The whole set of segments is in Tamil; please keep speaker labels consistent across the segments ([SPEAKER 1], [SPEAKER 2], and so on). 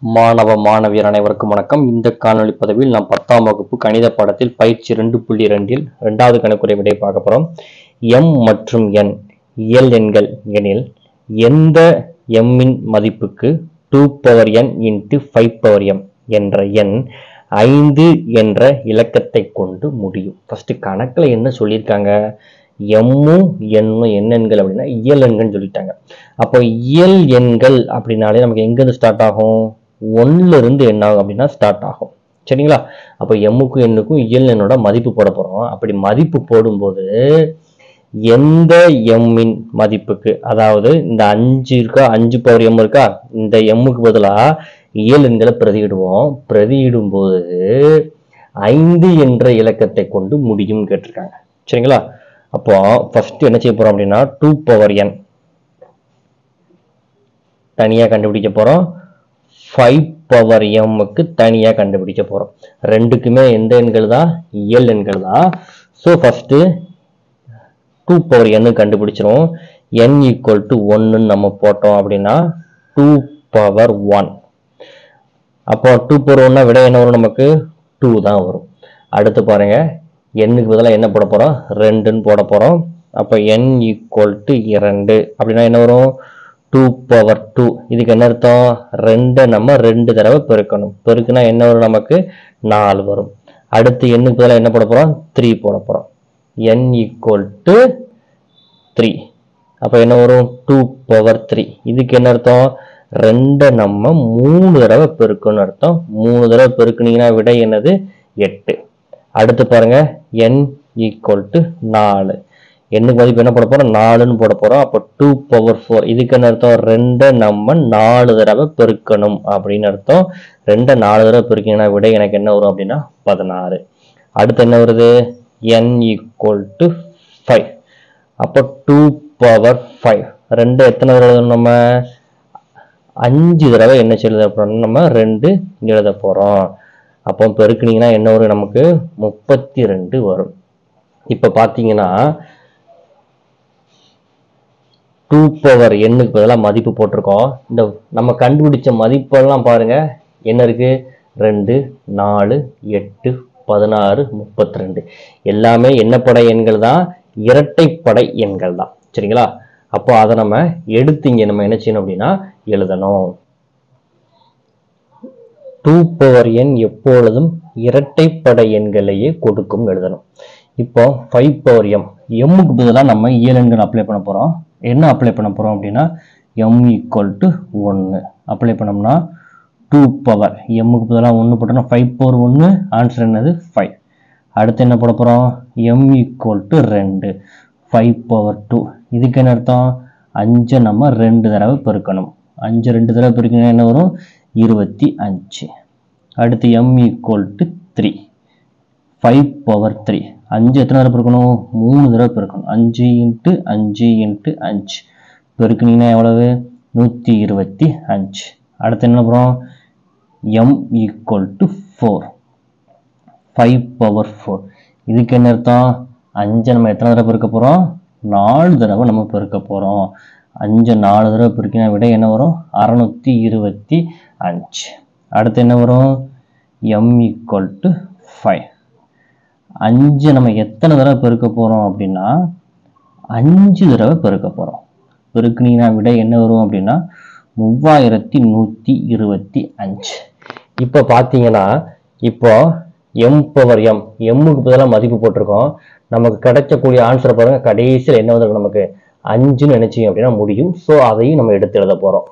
[SPEAKER 1] மாணவ மாணவியர் அனைவருக்கும் வணக்கம் இந்த காணொளி பதிவில் நாம் பத்தாம் வகுப்பு கணித பாடத்தில் பயிற்சி ரெண்டு புள்ளி ரெண்டில் இரண்டாவது கணக்குறை விடை பார்க்க போறோம் எம் மற்றும் என் இயல் எண்கள் எனில் எந்த எம்மின் மதிப்புக்கு two power N into five power M என்ற எண் ஐந்து என்ற இலக்கத்தை கொண்டு முடியும் ஃபர்ஸ்ட் கணக்குல என்ன சொல்லியிருக்காங்க எம்மும் எண்ணும் என்ன எண்கள் அப்படின்னா இயல் எண்கள்னு சொல்லிட்டாங்க அப்போ இயல் எண்கள் அப்படின்னாலே நமக்கு எங்கேருந்து ஸ்டார்ட் ஆகும் ஒன்னுல இருந்து என்ன ஆகும் அப்படின்னா ஸ்டார்ட் ஆகும் சரிங்களா அப்போ எம்முக்கும் எண்ணுக்கும் இயல் எண்ணோட மதிப்பு போட போறோம் அப்படி மதிப்பு போடும்போது எந்த எம்மின் மதிப்புக்கு அதாவது இந்த அஞ்சு இருக்கா அஞ்சு பவர் எம் இருக்கா இந்த எம்முக்கு பதிலா இயல் எண்களை பிரதியிடுவோம் பிரதியிடும் போது ஐந்து என்ற இலக்கத்தை கொண்டு முடியும் கேட்டிருக்காங்க சரிங்களா அப்போ ஃபர்ஸ்ட் என்ன செய்ய போறோம் அப்படின்னா டூ பவர் என் தனியா கண்டுபிடிக்க போறோம் ஃபைவ் பவர் எம்முக்கு தனியா கண்டுபிடிக்க போறோம் ரெண்டுக்குமே எந்த எண்கள் தான் இயல் எண்கள் தான் so first two power N கண்டுபிடிச்சிரும் என் ஈக்குவல் டு ஒன்னுன்னு நம்ம போட்டோம் அப்படின்னா டூ பவர் ஒன் அப்போ டூ பவர் ஒன்னா விட என்ன வரும் நமக்கு டூ தான் வரும் அடுத்து பாருங்க எண்ணுக்கு பதிலாக என்ன போட போறோம் ரெண்டுன்னு போட போறோம் அப்போ என் ஈக்குவல் டு இரண்டு அப்படின்னா என்ன வரும் டூ பவர் டூ இதுக்கு என்ன அர்த்தம் ரெண்டை நம்ம ரெண்டு தடவை பெருக்கணும் பெருக்குனா என்ன வரும் நமக்கு நாலு வரும் அடுத்து எண்ணுக்கு பதிலாக என்ன போட போறோம் த்ரீ போட போறோம் என் ஈக்குவல் டு த்ரீ அப்போ என்ன வரும் டூ பவர் த்ரீ இதுக்கு என்ன அர்த்தம் ரெண்டை நம்ம மூணு தடவை பெருக்கணும்னு அர்த்தம் மூணு தடவை பெருக்குனீங்கன்னா விடை என்னது எட்டு அடுத்து பாருங்க n ஈக்குவல் டு நாலு எண்ணுக்கு மதிப்பு என்ன போட போறோம் நாலுன்னு போட போறோம் அப்போ டூ பவர் ஃபோர் இதுக்கு என்ன அர்த்தம் ரெண்டை நம்ம நாலு தடவை பெருக்கணும் அப்படின்னு அர்த்தம் ரெண்டை நாலு தடவை பெருக்கிங்கன்னா விட எனக்கு என்ன வரும் அப்படின்னா பதினாறு அடுத்து என்ன வருது n ஈக்குவல் டு ஃபைவ் அப்போ டூ பவர் ஃபைவ் ரெண்டு எத்தனை தடவை எழுதணும் நம்ம அஞ்சு தடவை என்ன எழுத போறோம் நம்ம ரெண்டு எழுத போறோம் அப்போ பெருக்குனீங்கன்னா என்ன வரும் நமக்கு முப்பத்தி ரெண்டு வரும் இப்போ பார்த்தீங்கன்னா டூ பவர் எண்ணுக்கு பதிலாக மதிப்பு போட்டிருக்கோம் இந்த நம்ம கண்டுபிடிச்ச மதிப்பெல்லாம் பாருங்க என்ன இருக்கு ரெண்டு நாலு எட்டு பதினாறு முப்பத்தி ரெண்டு எல்லாமே எண்ணப்படை எண்கள் தான் இரட்டைப்படை எண்கள் தான் சரிங்களா அப்போ அதை நம்ம எடுத்து இங்கே நம்ம என்ன செய்யணும் அப்படின்னா எழுதணும் டூ பவர் எண் எப்பொழுதும் இரட்டைப்படை எண்களையே கொடுக்கும் எழுதணும் இப்போ ஃபைவ் பவர் எம் எம்முக்கு பதிலாக நம்ம இயல் எண்கள் அப்ளை பண்ண போகிறோம் என்ன அப்ளை பண்ண போகிறோம் அப்படின்னா எம் ஈக்குவல் டு ஒன்று அப்ளை பண்ணோம்னா டூ பவர் எம்முக்கு பதிலாக ஒன்று போட்டோம்னா ஃபைவ் பவர் ஒன்று ஆன்சர் என்னது ஃபைவ் அடுத்து என்ன போட போகிறோம் எம் ஈக்குவல் டு ரெண்டு ஃபைவ் பவர் டூ இதுக்கு என்ன அர்த்தம் அஞ்சை நம்ம ரெண்டு தடவை பெருக்கணும் அஞ்சு ரெண்டு தடவை பெருக்கணும் என்ன வரும் இருபத்தி அஞ்சு அடுத்து M equal to three five power three அஞ்சு எத்தனை தடவை பெருக்கணும் மூணு தடவை பெருக்கணும் அஞ்சு இன்ட்டு அஞ்சு இன்ட்டு அஞ்சு பெருக்குனீங்கன்னா எவ்வளவு நூற்றி இருபத்தி அஞ்சு அடுத்து என்ன அப்புறம் M equal to four five power four இதுக்கு என்ன அர்த்தம் அஞ்சை நம்ம எத்தனை தடவை பெருக்க போகிறோம் நாலு தடவை நம்ம பெருக்க போகிறோம் அஞ்சு நாலு தடவை பெருக்கினா விட என்ன வரும் அறநூற்றி இருபத்தி அஞ்சு அடுத்து என்ன வரும் எம் ஈக்குவல் டு ஃபைவ் அஞ்சு நம்ம எத்தனை தடவை பெருக்க போகிறோம் அப்படின்னா அஞ்சு தடவை பெருக்க போகிறோம் பெருக்குனீங்கன்னா விட என்ன வரும் அப்படின்னா மூவாயிரத்தி நூற்றி இருபத்தி அஞ்சு இப்போ பார்த்தீங்கன்னா இப்போ எம் பவர் எம் எம்முக்கு பதிலாக மதிப்பு போட்டிருக்கோம் நமக்கு கிடைக்கக்கூடிய ஆன்சரை பாருங்க கடைசியில் என்ன வந்திருக்கு நமக்கு அஞ்சுன்னு நினைச்சீங்க அப்படின்னா முடியும் ஸோ அதையும் நம்ம எடுத்து எழுத போகிறோம்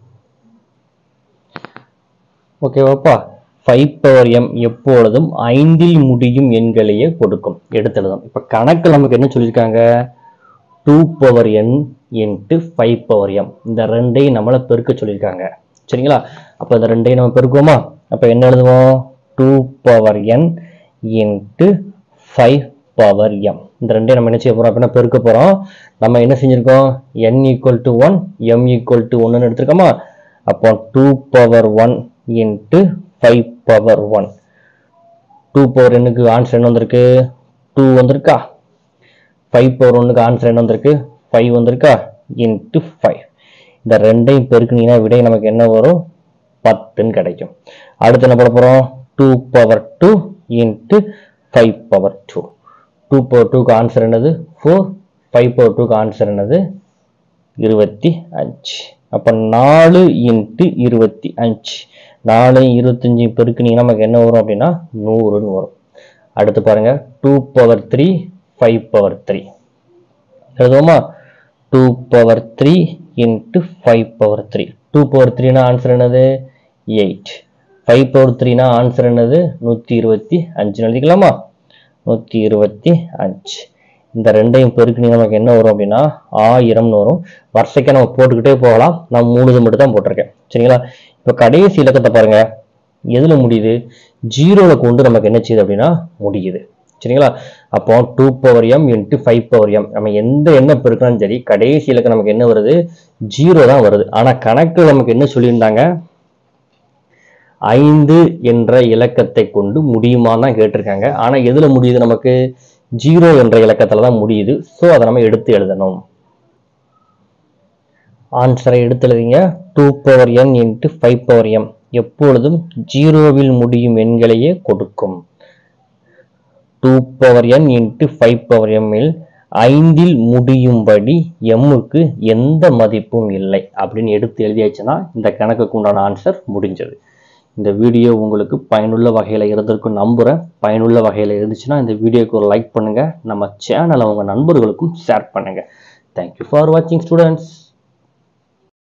[SPEAKER 1] ஓகேவாப்பா ஃபைவ் பவர் எம் எப்பொழுதும் ஐந்தில் முடியும் எண்களையே கொடுக்கும் எடுத்து எழுதும் இப்போ கணக்கு நமக்கு என்ன சொல்லியிருக்காங்க two power N into five power M இந்த ரெண்டையும் நம்மளை பெருக்க சொல்லியிருக்காங்க சரிங்களா அப்போ இந்த ரெண்டையும் நம்ம பெருக்குவோமா அப்போ என்ன எழுதுவோம் two power N into five power M இந்த ரெண்டையும் நம்ம என்ன செய்ய போகிறோம் அப்படின்னா பெருக்க போகிறோம் நம்ம என்ன செஞ்சுருக்கோம் N equal to one M equal to ஒன்னு எடுத்திருக்கோமா அப்போ two power one into five power one two power என்னுக்கு ஆன்சர் என்ன வந்திருக்கு டூ வந்திருக்கா ஃபைவ் பவர் ஒன்றுக்கு ஆன்சர் என்ன வந்திருக்கு ஃபைவ் வந்திருக்கா இன்ட்டு ஃபைவ் இந்த ரெண்டையும் பெருக்குனீங்கன்னா விடை நமக்கு என்ன வரும் பத்துன்னு கிடைக்கும் அடுத்து என்ன பண்ண போகிறோம் two power two into five power two two power டூக்கு ஆன்சர் என்னது ஃபோர் ஃபைவ் பவர் டூக்கு ஆன்சர் என்னது இருபத்தி அஞ்சு அப்போ நாலு இன்ட்டு இருபத்தி அஞ்சு நாலு இருபத்தஞ்சி பெருக்குனீங்கன்னா நமக்கு என்ன வரும் அப்படின்னா நூறுன்னு வரும் அடுத்து பாருங்க two power three five power three எழுதுவோமா two power three into five power three two power த்ரீனா ஆன்சர் என்னது எயிட் ஃபைவ் பவர் த்ரீனா ஆன்சர் என்னது நூற்றி இருபத்தி அஞ்சுன்னு எழுதிக்கலாமா நூற்றி இருபத்தி அஞ்சு இந்த ரெண்டையும் பெருக்கினீங்க நமக்கு என்ன வரும் அப்படின்னா ஆயிரம்னு வரும் வருஷக்கே நம்ம போட்டுக்கிட்டே போகலாம் நான் மூணுது மட்டும் தான் போட்டிருக்கேன் சரிங்களா இப்போ கடைசி இலக்கத்தை பாருங்க எதில் முடியுது ஜீரோவில் கொண்டு நமக்கு என்ன செய்யுது அப்படின்னா முடியுது சரிங்களா அப்போ two power M into five power M நம்ம எந்த எண்ணெய் பெருக்கினாலும் சரி கடைசி இலக்கம் நமக்கு என்ன வருது ஜீரோ தான் வருது ஆனால் கணக்கு நமக்கு என்ன சொல்லியிருந்தாங்க ஐந்து என்ற இலக்கத்தை கொண்டு முடியுமான்னு தான் கேட்டிருக்காங்க ஆனால் எதில் முடியுது நமக்கு ஜீரோ என்ற இலக்கத்தில் தான் முடியுது ஸோ அதை நம்ம எடுத்து எழுதணும் ஆன்சரை எடுத்து எழுதிங்க two power N into five power M எப்பொழுதும் ஜீரோவில் முடியும் எண்களையே கொடுக்கும் two power N into five power எம்மில் ஐந்தில் முடியும்படி எம்முக்கு எந்த மதிப்பும் இல்லை அப்படின்னு எடுத்து எழுதியாச்சுன்னா இந்த கணக்குக்கு உண்டான ஆன்சர் முடிஞ்சது இந்த வீடியோ உங்களுக்கு பயனுள்ள வகையில் இருந்திருக்கும் நம்புகிறேன் பயனுள்ள வகையில் இருந்துச்சுன்னா இந்த வீடியோக்கு ஒரு லைக் பண்ணுங்கள் நம்ம சேனலை உங்கள் நண்பர்களுக்கும் ஷேர் பண்ணுங்கள் தேங்க்யூ ஃபார் வாட்சிங் ஸ்டூடெண்ட்ஸ்